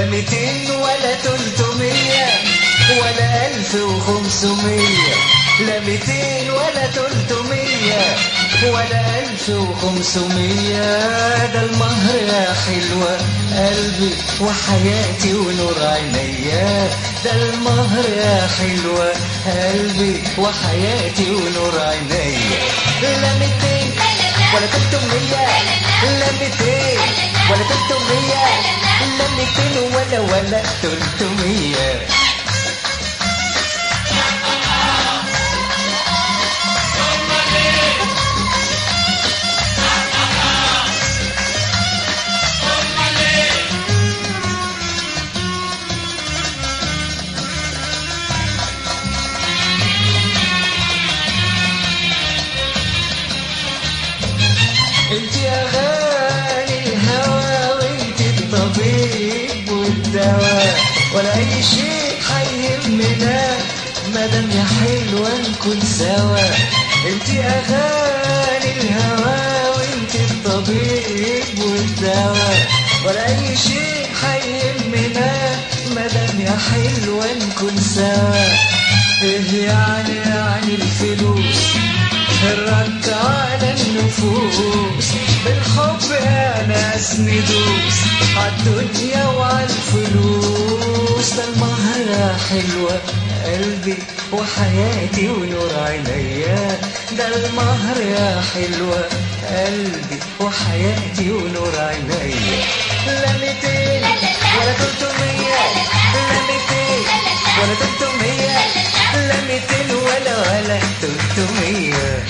لا ميتين ولا تلتمية ولا ألف وخمسمية لا ميتين ولا تلتمية ولا ألف وخمسمية ده المهر يا حلوة قلبي وحياتي ونور عينيا ده المهر يا حلوة قلبي وحياتي ونور عينيا لا ميتين ولا تلتمية لا ميتين ولا تلتمية لا ميتين ولا ولا تلتمية انت اغاني الهوى وانت الطبيب والدواء ولا اي شيء هيهمنا مادام يا حلوه نكون سوا انت اغاني الهوى وانت الطبيب والدواء ولا اي شيء هيهمنا مادام يا حلوه نكون سوا ايه يعني يعني الفلوس الرد على النفوس بالحب يا ناس ندوس عالدنيا وعالفلوس ده المهر يا حلوة قلبي وحياتي ونور عينيا ده المهر يا حلوة قلبي وحياتي ونور عينيا لا ميتين ولا تلتمية لا ميتين ولا تلتمية لا ميتين ولا ولا تلتمية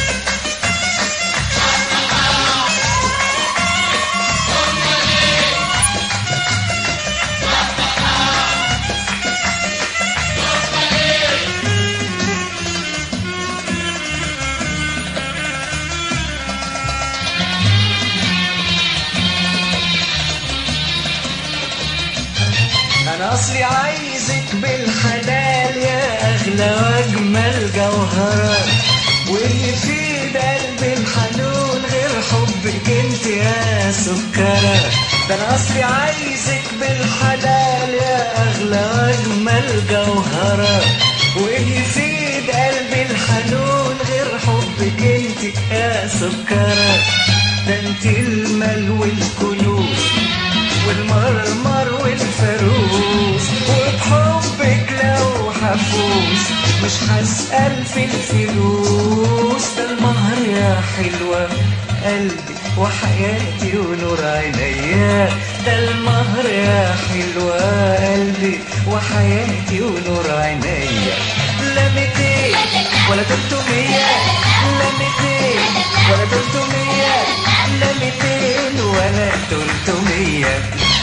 انا اصلي عايزك بالحلال يا اغلى واجمل جوهرات واللي في قلبي الحنون غير حبك انت يا سكرة ده انا اصلي عايزك بالحلال يا اغلى واجمل جوهرة واللي في قلبي الحنون غير حبك انت يا سكرة ده انت المال والكنوز والمرمر والفروس وبحبك لو حفوز مش هسأل في الفلوس ده المهر يا حلوة قلبي وحياتي ونور عينيا ده المهر يا حلوة قلبي وحياتي ونور عينيا لا ميتين ولا تلتمية لا ميتين ولا تلتمية لا ميتين ولا تلتمية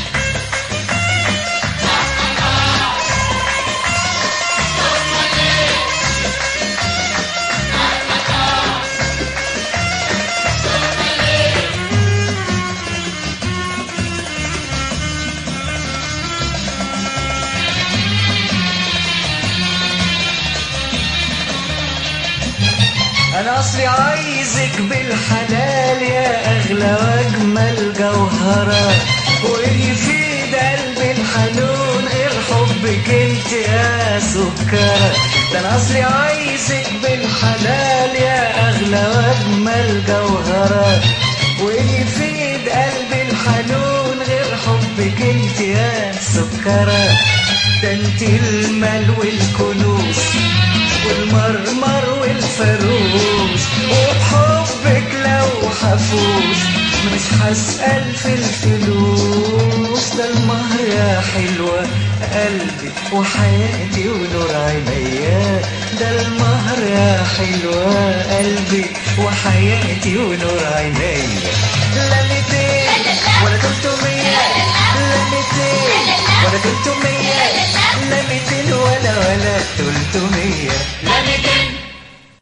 انا اصلي عايزك بالحلال يا اغلى واجمل جوهرة واللي في قلبي الحنون غير حبك انت يا سكرة ده انا اصلي عايزك بالحلال يا اغلى واجمل جوهرة واللي في قلبي الحنون غير حبك انت يا سكرة ده انت المال والكنوز والمرمر والفروس وبحبك لو حفوز مش هسأل في الفلوس ده المهر يا حلوة قلبي وحياتي ونور عينيا ده المهر يا حلوة قلبي وحياتي ونور عينيا لا ميتين ولا تلتمية